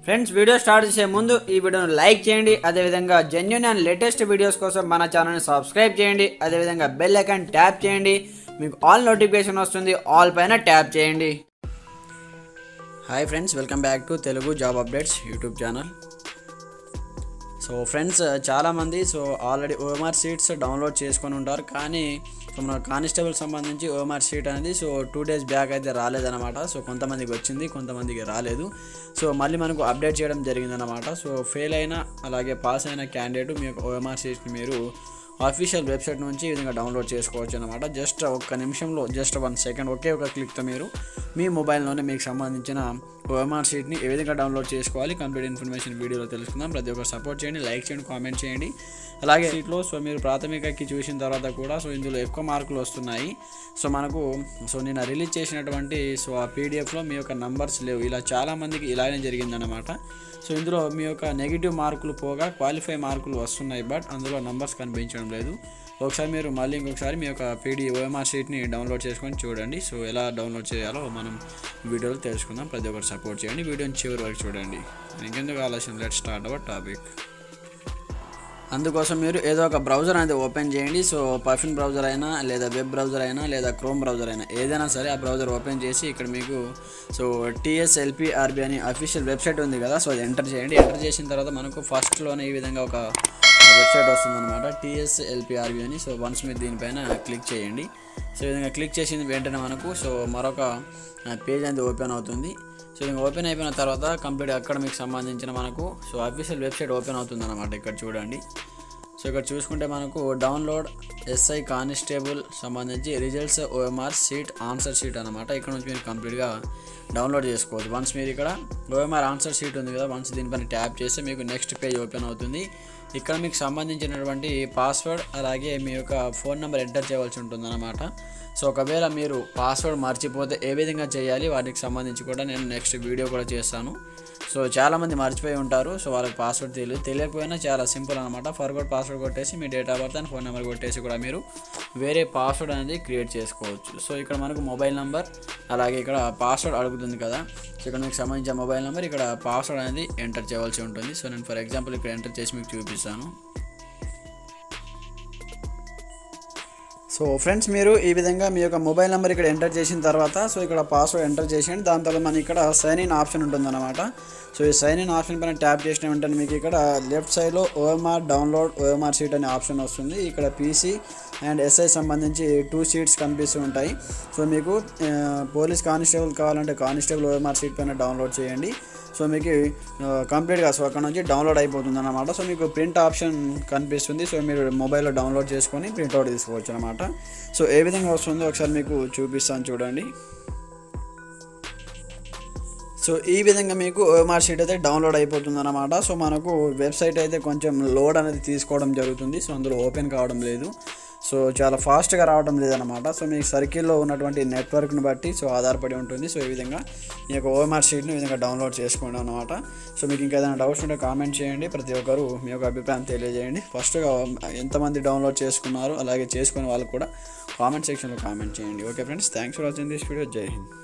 friends video start చేసే ముందు ఈ వీడియోను లైక్ చేయండి అదేవిధంగా జెన్యున్ అండ్ లేటెస్ట్ వీడియోస్ కోసం మన ఛానల్ని సబ్స్క్రైబ్ చేయండి అదేవిధంగా బెల్ ఐకాన్ ట్యాప్ చేయండి మీకు ఆల్ నోటిఫికేషన్ వస్తుంది ఆల్ పైన ట్యాప్ చేయండి hi friends welcome back to Telugu job updates YouTube channel so friends చాలామంది so already OMR sheets download చేసుకొని ఉంటారు కానీ సో మన కానిస్టేబుల్ సంబంధించి ఓఎంఆర్ సీట్ అనేది సో టూ డేస్ బ్యాక్ అయితే రాలేదన్నమాట సో కొంతమందికి వచ్చింది కొంతమందికి రాలేదు సో మళ్ళీ మనకు అప్డేట్ చేయడం జరిగిందన్నమాట సో ఫెయిల్ అయిన అలాగే పాస్ అయిన క్యాండిడేట్ మీ యొక్క ఓఎంఆర్ సీట్ని మీరు అఫీషియల్ వెబ్సైట్ నుంచి ఈ విధంగా డౌన్లోడ్ చేసుకోవచ్చు అనమాట జస్ట్ ఒక్క నిమిషంలో జస్ట్ వన్ సెకండ్ ఒకే ఒక క్లిక్తో మీరు మీ మొబైల్లోనే మీకు సంబంధించిన ఓఎంఆర్ షీట్ని ఏ విధంగా డౌన్లోడ్ చేసుకోవాలి కంప్లీట్ ఇన్ఫర్మేషన్ వీడియోలో తెలుసుకుందాం ప్రతి ఒక్కరు సపోర్ట్ చేయండి లైక్ చేయండి కామెంట్ చేయండి అలాగే సీట్లో సో మీరు ప్రాథమికకి చూసిన తర్వాత కూడా సో ఇందులో ఎక్కువ మార్కులు వస్తున్నాయి సో మనకు సో నిన్న రిలీజ్ చేసినటువంటి సో ఆ పీడిఎఫ్లో మీ యొక్క నంబర్స్ లేవు ఇలా చాలామందికి ఇలానే జరిగిందనమాట సో ఇందులో మీ యొక్క నెగిటివ్ మార్కులు పోగా క్వాలిఫై మార్కులు వస్తున్నాయి బట్ అందులో నంబర్స్ కనిపించడం లేదు ఒకసారి మీరు మళ్ళీ ఇంకొకసారి మీ యొక్క పీడి ఓఎంఆర్ షీట్ని డౌన్లోడ్ చేసుకొని చూడండి సో ఎలా డౌన్లోడ్ చేయాలో మనం వీడియోలో తెలుసుకుందాం ప్రతి ఒక్కరు సపోర్ట్ చేయండి వీడియోని చివరి వరకు చూడండి ఇంకెందుకు ఆలోచన లెట్ స్టార్ట్ అవర్ టాపిక్ అందుకోసం మీరు ఏదో ఒక బ్రౌజర్ అనేది ఓపెన్ చేయండి సో పర్ఫిన్ బ్రౌజర్ అయినా లేదా వెబ్ బ్రౌజర్ అయినా లేదా క్రోమ్ బ్రౌజర్ అయినా ఏదైనా సరే ఆ బ్రౌజర్ ఓపెన్ చేసి ఇక్కడ మీకు సో టీఎస్ఎల్పిఆర్బి అని అఫీషియల్ వెబ్సైట్ ఉంది కదా సో అది ఎంటర్ చేయండి ఎంటర్ చేసిన తర్వాత మనకు ఫస్ట్లోనే ఈ విధంగా ఒక వెబ్సైట్ వస్తుందన్నమాట టీఎస్ఎల్పిఆర్బి అని సో వన్స్ మీరు దీనిపైన క్లిక్ చేయండి సో ఈ విధంగా క్లిక్ చేసిన వెంటనే మనకు సో మరొక పేజ్ అనేది ఓపెన్ అవుతుంది సో ఇంకా ఓపెన్ అయిపోయిన తర్వాత కంప్లీట్ అక్కడ మీకు సంబంధించిన మనకు సో అఫీషియల్ వెబ్సైట్ ఓపెన్ అవుతుంది అనమాట ఇక్కడ చూడండి సో ఇక్కడ చూసుకుంటే మనకు డౌన్లోడ్ ఎస్ఐ కానిస్టేబుల్ సంబంధించి results OMR sheet answer sheet అనమాట ఇక్కడ నుంచి మీరు కంప్లీట్గా డౌన్లోడ్ చేసుకోవచ్చు వన్స్ మీరు ఇక్కడ ఓఎంఆర్ ఆన్సర్ షీట్ ఉంది కదా వన్స్ దీనిపైన ట్యాప్ చేస్తే మీకు నెక్స్ట్ పేజ్ ఓపెన్ అవుతుంది ఇక్కడ మీకు సంబంధించినటువంటి పాస్వర్డ్ అలాగే మీ యొక్క ఫోన్ నెంబర్ ఎంటర్ చేయవలసి ఉంటుందన్నమాట సో ఒకవేళ మీరు పాస్వర్డ్ మర్చిపోతే ఏ విధంగా చేయాలి వాటికి సంబంధించి కూడా నేను నెక్స్ట్ వీడియో కూడా చేస్తాను సో చాలామంది మర్చిపోయి ఉంటారు సో వాళ్ళకి పాస్వర్డ్ తెలియదు తెలియకపోయినా చాలా సింపుల్ అనమాట ఫర్వర్డ్ పాస్వర్డ్ కొట్టేసి మీ date of birth and phone number కొట్టేసి కూడా మీరు వేరే పాస్వర్డ్ అనేది క్రియేట్ చేసుకోవచ్చు సో ఇక్కడ మనకు మొబైల్ నెంబర్ అలాగే ఇక్కడ పాస్వర్డ్ అడుగుతుంది కదా సో ఇక్కడ మీకు సంబంధించిన మొబైల్ నెంబర్ ఇక్కడ పాస్వర్డ్ అనేది ఎంటర్ చేయవలసి ఉంటుంది సో నేను ఫర్ ఎగ్జాంపుల్ ఇక్కడ ఎంటర్ చేసి మీకు చూపిస్తాను సో ఫ్రెండ్స్ మీరు ఈ విధంగా మీ యొక్క మొబైల్ నెంబర్ ఇక్కడ ఎంటర్ చేసిన తర్వాత సో ఇక్కడ పాస్వర్డ్ ఎంటర్ చేసేయండి దాని తర్వాత మనకి ఇక్కడ సైన్ ఇన్ ఆప్షన్ ఉంటుందన్నమాట సో ఈ సైన్ ఇన్ ఆప్షన్ పైన ట్యాప్ చేసిన వెంటనే మీకు ఇక్కడ లెఫ్ట్ సైడ్లో ఓఎంఆర్ డౌన్లోడ్ ఓఎంఆర్ సీట్ అనే ఆప్షన్ వస్తుంది ఇక్కడ పీసీ అండ్ ఎస్ఐ సంబంధించి టూ సీట్స్ కనిపిస్తూ ఉంటాయి సో మీకు ఆ, పోలీస్ కానిస్టేబుల్ కావాలంటే కానిస్టేబుల్ ఓఎంఆర్ సీట్ పైన డౌన్లోడ్ చేయండి సో మీకు ఆ, కంప్లీట్గా సో అక్కడ నుంచి డౌన్లోడ్ అయిపోతుంది అనమాట సో మీకు ప్రింట్ ఆప్షన్ కనిపిస్తుంది సో మీరు మొబైల్లో డౌన్లోడ్ చేసుకొని ప్రింట్అవుట్ తీసుకోవచ్చు అనమాట సో ఏ విధంగా వస్తుందో ఒకసారి మీకు చూపిస్తాను చూడండి సో ఈ విధంగా మీకు ఓఎంఆర్ షీట్ అయితే డౌన్లోడ్ అయిపోతుంది అనమాట సో మనకు వెబ్సైట్ అయితే కొంచెం లోడ్ అనేది తీసుకోవడం జరుగుతుంది సో అందులో ఓపెన్ కావడం లేదు సో చాలా ఫాస్ట్గా రావడం లేదనమాట సో మీ సర్కిల్లో ఉన్నటువంటి నెట్వర్క్ని బట్టి సో ఆధారపడి ఉంటుంది సో ఈ విధంగా మీ యొక్క ఓఎంఆర్ షీట్ని ఈ విధంగా డౌన్లోడ్ చేసుకోండి అనమాట సో మీకు ఇంకా ఏదైనా డౌట్స్ ఉంటే కామెంట్ చేయండి ప్రతి ఒక్కరు మీ యొక్క అభిప్రాయం తెలియజేయండి ఫస్ట్గా ఎంతమంది డౌన్లోడ్ చేసుకున్నారు అలాగే చేసుకునే వాళ్ళు కూడా కామెంట్ సెక్షన్లో కామెంట్ చేయండి okay friends thanks for watching this video Jai Hind